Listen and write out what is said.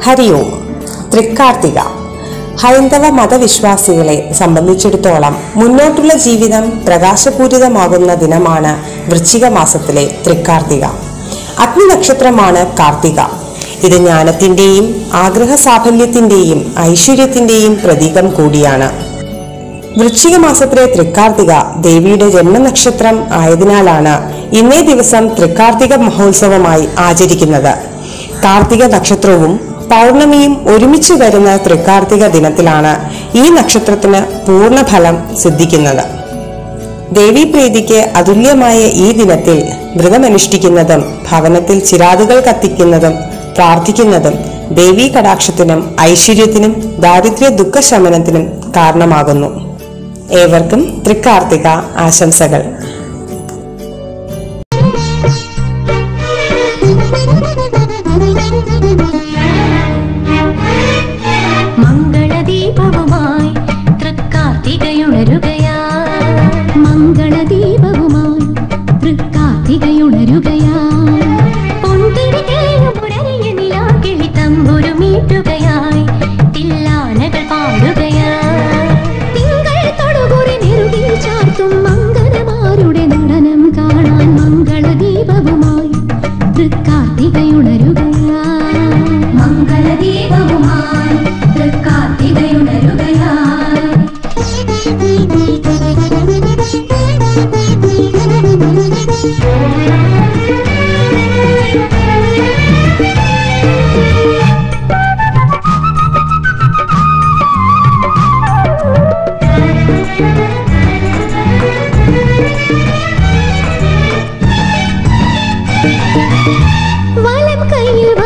ഹരി ഓം തൃക്കാർത്തിക ഹൈന്ദവ മതവിശ്വാസികളെ സംബന്ധിച്ചിടത്തോളം മുന്നോട്ടുള്ള ജീവിതം പ്രകാശപൂരിതമാകുന്ന ദിനമാണ് വൃശ്ചിക മാസത്തിലെ തൃക്കാർത്തിക അഗ്നി നക്ഷത്രമാണ് കാർത്തിക ഇത് ജ്ഞാനത്തിന്റെയും ആഗ്രഹ സാഫല്യത്തിന്റെയും ഐശ്വര്യത്തിന്റെയും പ്രതീകം കൂടിയാണ് വൃശ്ചിക മാസത്തിലെ തൃക്കാർത്തിക ദേവിയുടെ ജന്മനക്ഷത്രം ആയതിനാലാണ് ഇന്നേ ദിവസം തൃക്കാർത്തിക മഹോത്സവമായി ആചരിക്കുന്നത് കാർത്തിക നക്ഷത്രവും പൗർണമിയും ഒരുമിച്ച് വരുന്ന തൃക്കാർത്തിക ദിനത്തിലാണ് ഈ നക്ഷത്രത്തിന് പൂർണ്ണഫലം സിദ്ധിക്കുന്നത് ദേവീപ്രീതിക്ക് അതുല്യമായ ഈ ദിനത്തിൽ വ്രതമനുഷ്ഠിക്കുന്നതും ഭവനത്തിൽ ചിരാതുകൾ കത്തിക്കുന്നതും പ്രാർത്ഥിക്കുന്നതും ദേവീ കടാക്ഷത്തിനും ഐശ്വര്യത്തിനും ദാരിദ്ര്യ ദുഃഖശമനത്തിനും കാരണമാകുന്നു ഏവർക്കും തൃക്കാർത്തിക ആശംസകൾ മംഗളദീപവുമായി തൃക്കാർത്തികയുണരുകയാ മംഗളദീപവുമായി തൃക്കാർത്തികയുണരുകയാ പൊന്തിരികയുമുരറിയ നിലാകിളി തമ്പുരുമീട്ടുകയായി തില്ലാനകൾ പാടുകയാ തിങ്കൾ തൊടുകുറി നെറുകിൽ ചാർത്തും മംഗളമാരുടെ നടനം കാണാൻ മംഗളദീപവുമായി തൃക്കാർത്തികയുണരുകയാ മംഗളദീപവുമായി തൃക്കാർത്തികയുണരുകയാ വലം കയ്യിൽ